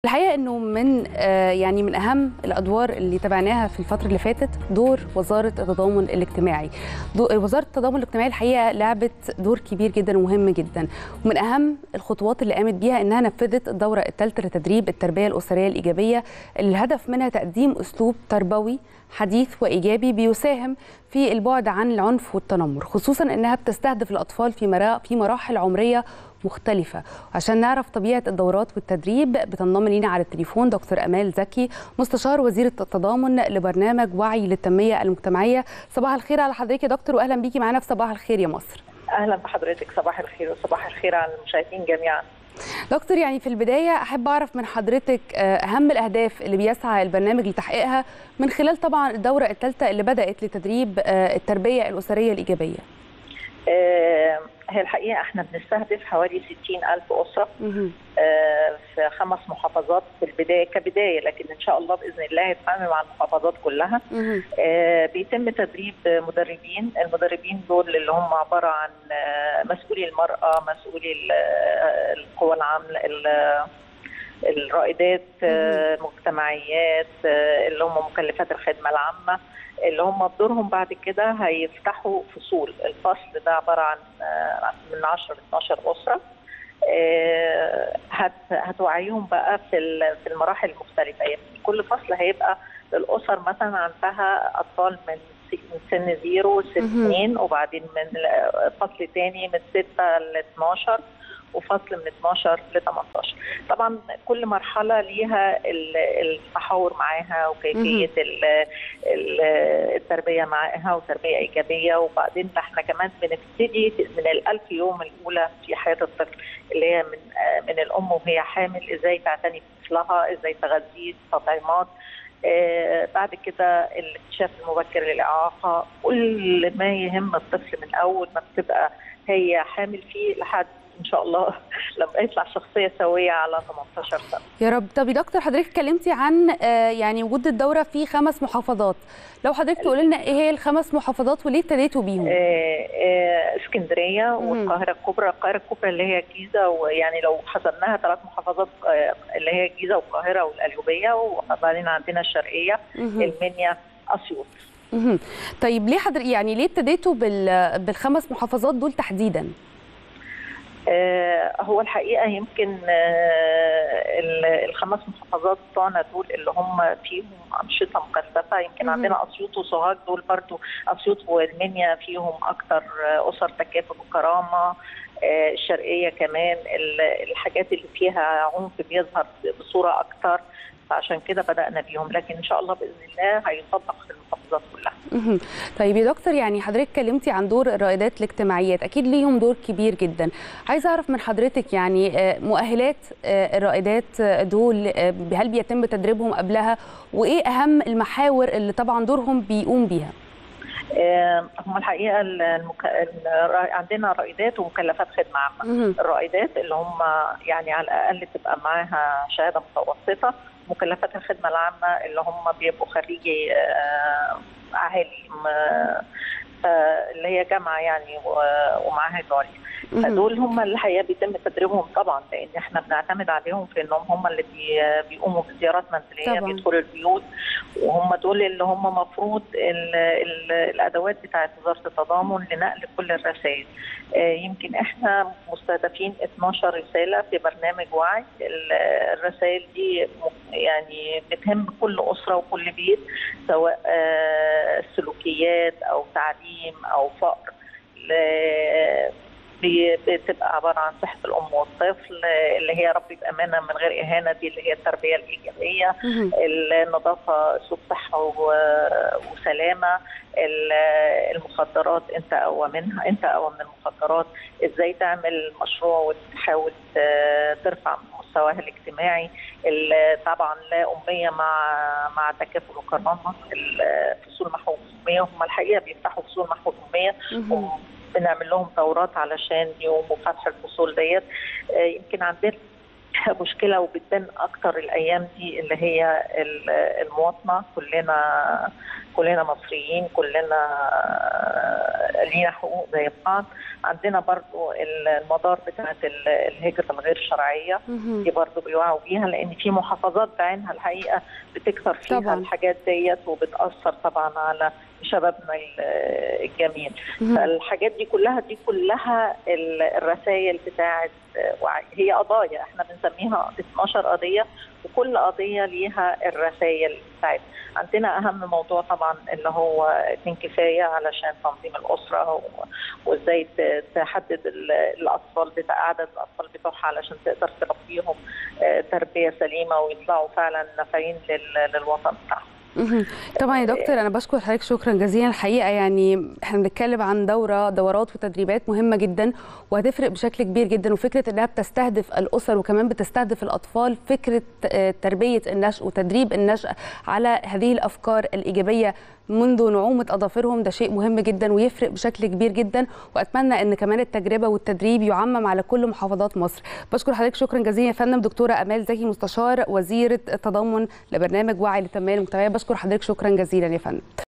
الحقيقه انه من آه، يعني من اهم الادوار اللي تابعناها في الفتره اللي فاتت دور وزاره التضامن الاجتماعي دو- وزاره التضامن الاجتماعي الحقيقه لعبت دور كبير جدا ومهم جدا ومن اهم الخطوات اللي قامت بيها انها نفذت الدوره الثالثه لتدريب التربيه الاسريه الايجابيه اللي الهدف منها تقديم اسلوب تربوي حديث وايجابي بيساهم في البعد عن العنف والتنمر خصوصا انها بتستهدف الاطفال في مرا- في مراحل عمريه مختلفة عشان نعرف طبيعة الدورات والتدريب بتنضم لينا على التليفون دكتور أمال زكي مستشار وزير التضامن لبرنامج وعي للتنمية المجتمعية صباح الخير على حضرتك يا دكتور وأهلا بيكي معانا في صباح الخير يا مصر اهلا بحضرتك صباح الخير وصباح الخير على المشاهدين جميعا دكتور يعني في البداية أحب أعرف من حضرتك آه، أهم الأهداف اللي بيسعى البرنامج لتحقيقها من خلال طبعا الدورة الثالثة اللي بدأت لتدريب آه، التربية الأسرية الإيجابية آه، هي الحقيقه احنا بنستهدف حوالي 60 الف اسره مهم. آه، في خمس محافظات في البدايه كبدايه لكن ان شاء الله باذن الله هيتعامل مع المحافظات كلها مهم. آه، بيتم تدريب مدربين المدربين دول اللي هم عباره عن آه، مسؤولي المراه مسؤولي ال- آه، القوى العامله ال- الرائدات آه، المجتمعيات آه، اللي هم مكلفات الخدمه العامه اللي هم بدورهم بعد كده هيفتحوا فصول الفصل ده عباره عن آه، من 10 ل 12 اسره آه، هت- هتوعيهم بقى في ال- في المراحل المختلفه يعني كل فصل هيبقى للاسر مثلا عندها اطفال من س- من سن زيرو ست مهم. سنين وبعدين من ال- فصل تاني من 6 ل 12 وفصل من 12 ل 18 طبعا كل مرحله ليها ال- التحاور معاها وكيفيه ال- ال- التربيه معاها وتربيه ايجابيه وبعدين احنا كمان بنبتدي من الألف يوم الاولى في حياه الطفل اللي هي من من الام وهي حامل ازاي تعتني بطفلها ازاي تغذيه تطعيمات آه، بعد كده الاكتشاف المبكر للاعاقه كل ما يهم الطفل من اول ما بتبقى هي حامل فيه لحد ان شاء الله لما يطلع شخصيه سويه على 18 سنه يا رب طب يا دكتور حضرتك اتكلمتي عن آه، يعني وجود الدورة في خمس محافظات لو حضرتك تقولي لنا ايه هي الخمس محافظات وليه ابتديتوا بيهم آه، آه، اسكندريه مهم. والقاهره الكبرى القاهره الكبرى اللي هي الجيزه ويعني لو حسبناها ثلاث محافظات آه، اللي هي الجيزه والقاهره والقليوبيه وبعدين عندنا الشرقيه مهم. المنيا اسيوط مهم. طيب ليه حضر يعني ليه ابتديتوا بال... بالخمس محافظات دول تحديدا آه، هو الحقيقه يمكن آه، ال- الخمس محافظات بتوعنا دول اللي هم فيهم انشطه مكثفه يمكن مهم. عندنا اسيوط وسوهاج دول برضو اسيوط والمنيا فيهم اكتر آه، اسر تكافل وكرامه آه، الشرقيه كمان ال- الحاجات اللي فيها عنف بيظهر بصوره اكتر فعشان كده بدانا بيهم لكن ان شاء الله باذن الله هيطبق في المحافظات كلها مهم. طيب يا دكتور يعني حضرتك اتكلمتي عن دور الرائدات الاجتماعيات اكيد ليهم دور كبير جدا عايزه اعرف من حضرتك يعني آه، مؤهلات آه، الرائدات آه، دول آه، هل بيتم تدريبهم قبلها وايه اهم المحاور اللي طبعا دورهم بيقوم بيها آه، هم الحقيقه المك... الر- عندنا رائدات ومكلفات خدمه عامه مهم. الرائدات اللي هم يعني على الاقل تبقى معاها شهاده متوسطه مكلفات الخدمه العامه اللي هم بيبقوا خريجي آه، اهالي م- آه، اللي هي جامعه يعني و- ومعاهد عليا مهم. دول هم اللي الحقيقه بيتم تدريبهم طبعا لان احنا بنعتمد عليهم في انهم هم اللي بي- بيقوموا بزيارات منزليه طبعاً. بيدخلوا البيوت وهم دول اللي هم مفروض ال ال الادوات بتاعت وزاره التضامن لنقل كل الرسائل آه، يمكن احنا مستهدفين 12 رساله في برنامج وعي ال- الرسائل دي م- يعني بتهم كل اسره وكل بيت سواء آه، سلوكيات او تعليم او فقر ل- بي- بتبقى عباره عن صحه الام والطفل آه، اللي هي ربي بامانه من غير اهانه دي اللي هي التربيه الايجابيه مهم. النظافه اسلوب صحه و- وسلامه ال- المخدرات انت اقوى منها انت اقوى من المخدرات ازاي تعمل مشروع وتحاول ت- ترفع من مستواها الاجتماعي ال- طبعا لا اميه مع مع تكافل وكرامه ال- فصول محو الاميه هم الحقيقه بيفتحوا فصول محو الاميه مهم. بنعمل لهم دورات علشان يقوموا فتح الفصول ديت آه، يمكن عندنا مشكله وبتبان اكتر الايام دي اللي هي ال- المواطنه كلنا كلنا مصريين كلنا لينا حقوق زي بعض عندنا برضو المدار بتاعت الهجرة الغير شرعية دي برضو بيوعوا بيها لأن في محافظات بعينها الحقيقة بتكثر فيها طبعا. الحاجات ديت وبتأثر طبعا على شبابنا الجميل فالحاجات دي كلها دي كلها الرسائل بتاعت هي قضايا احنا بنسميها 12 قضيه وكل قضيه ليها الرسائل بتاعتها عندنا اهم موضوع طبعا اللي هو اتنين كفايه علشان تنظيم الاسره وازاي تحدد الاطفال بتاع عدد الاطفال بتوعها علشان تقدر تربيهم تربيه سليمه ويطلعوا فعلا نافعين للوطن بتاعهم طبعا يا دكتور انا بشكر حضرتك شكرا جزيلا الحقيقه يعني احنا بنتكلم عن دوره دورات وتدريبات مهمه جدا وهتفرق بشكل كبير جدا وفكره انها بتستهدف الاسر وكمان بتستهدف الاطفال فكره تربيه النشء وتدريب النشء على هذه الافكار الايجابيه منذ نعومه اظافرهم ده شيء مهم جدا ويفرق بشكل كبير جدا واتمنى ان كمان التجربه والتدريب يعمم على كل محافظات مصر بشكر حضرتك شكرا جزيلا يا فندم دكتوره امال زكي مستشار وزيره التضامن لبرنامج وعي للتنميه المجتمعيه بشكر حضرتك شكرا جزيلا يا فندم